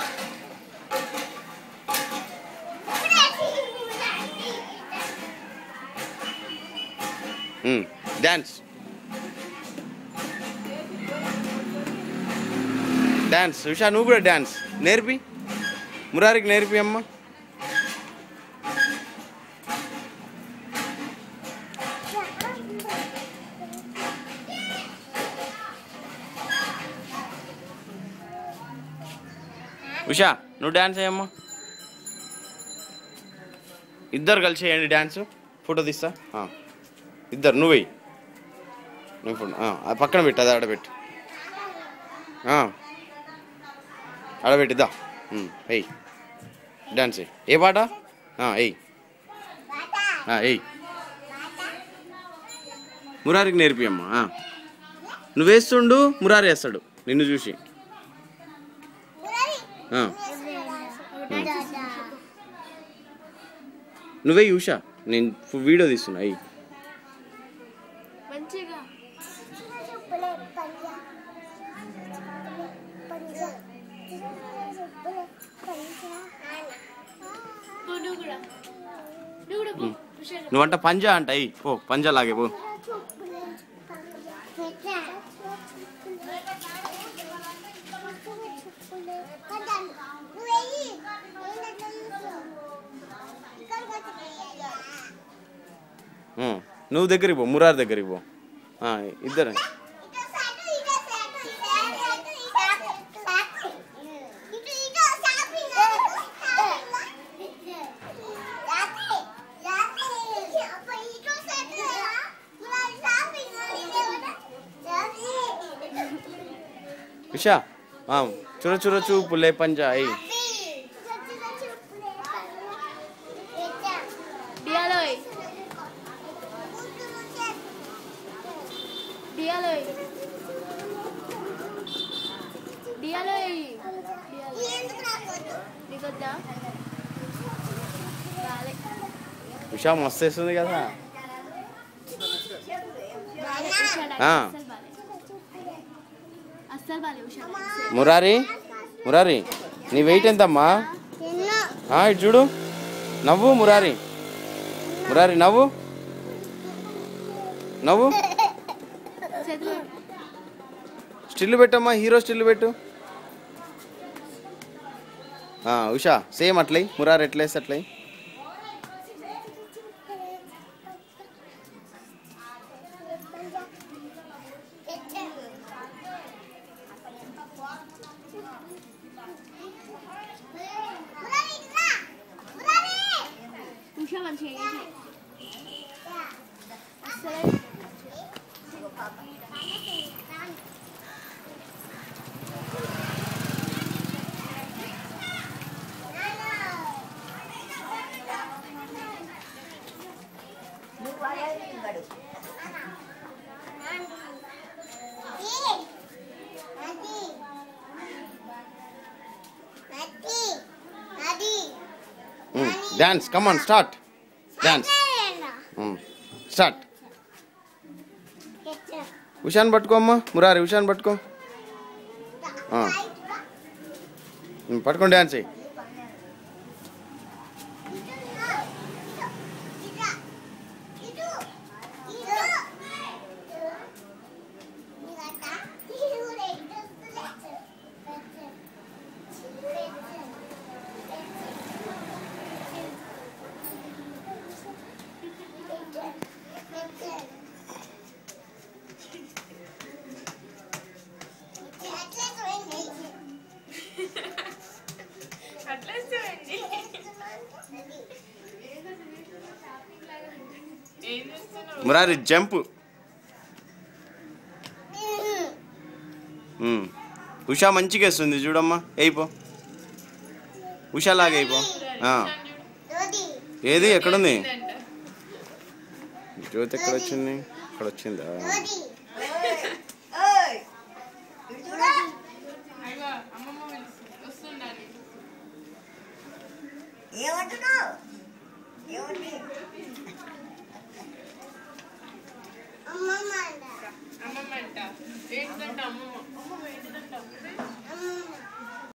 Dance dance Usha నువ్వు కూడా dance నేర్పి మురారికి నేర్పి అమ్మ ఉషా నువ్వు డ్యాన్స్ అయ్యమ్మా ఇద్దరు కలిసి చేయండి డ్యాన్స్ ఫోటో తీస్తా ఆ. ఇద్దరు నువ్వు వెయ్యి నువ్వు ఫోటో ఆ, అది పక్కన పెట్టు అది ఆడబెట్టు ఆ. ఆడబెట్టిద్దా ఎయ్ డ్యాన్స్ ఎయ్ ఏ పాట ఆ, ఎయ్ ఆ, ఎయ్ మురారికి నేర్పి అమ్మా ఆ. నువ్వు వేస్తుండు మురారి వేస్తాడు నిన్ను చూసి ఆ. నువ్వే చూసా నేను ఫు- వీడియో తీస్తున్నా అయ్యి మంచిగా పో, నువ్వు కూడా నువ్వు కూడా పో. హుషారుగా. నువ్వంట పంజా అంట అయ్యి పో పంజా లాగే పో ఉం. నువ్వు దగ్గరికి పో మురారి దగ్గరికి పో ఆ, ఇద్దరు ఉషా ఆ, చుర చుర చూపులే పంజా అయ్యి డియాలోయ్ డియాలోయ్ డియాలోయ్ నీకొద్దా బాలే ఉషా మస్తు వేస్తుంది కదా బాలే హుషారు ఆ. అస్సలు బాలే అస్సలు బాలే హుషారు మురారి మురారి నీ వెయిట్ ఎంతమ్మా ఆ, ఇటు చూడు నవ్వు మురారి మురారి నవ్వు నవ్వు చేతులు స్టిల్ పెట్టమ్మా హీరో స్టిల్ పెట్టు ఆ, ఉషా సేమ్ అట్లయి మురారి ఎట్లేస్తే అట్లయి ఉషా మంచిగా చేసి అస్సలు dance come on start dance start ఉషాన్ పట్టుకో అమ్మా మురారి ఉషాన్ పట్టుకో ఆ. ఉమ్, పట్టుకొని డాన్స్ చెయ్యి మురారి జంప్ ఉమ్. ఉషా మంచిగా వేస్తుంది చూడమ్మా అయిపో ఉషా లాగా అయిపో ఆ. ఏది ఎక్కడుంది జ్యోతి ఎక్కడ వచ్చింది ఇక్కడ వచ్చిందా ఏమంటున్నావు ఏమంటే అమ్మమ్మ అంట ఏంటంట అమ్మమ్మ అమ్మమ్మ ఏంటంట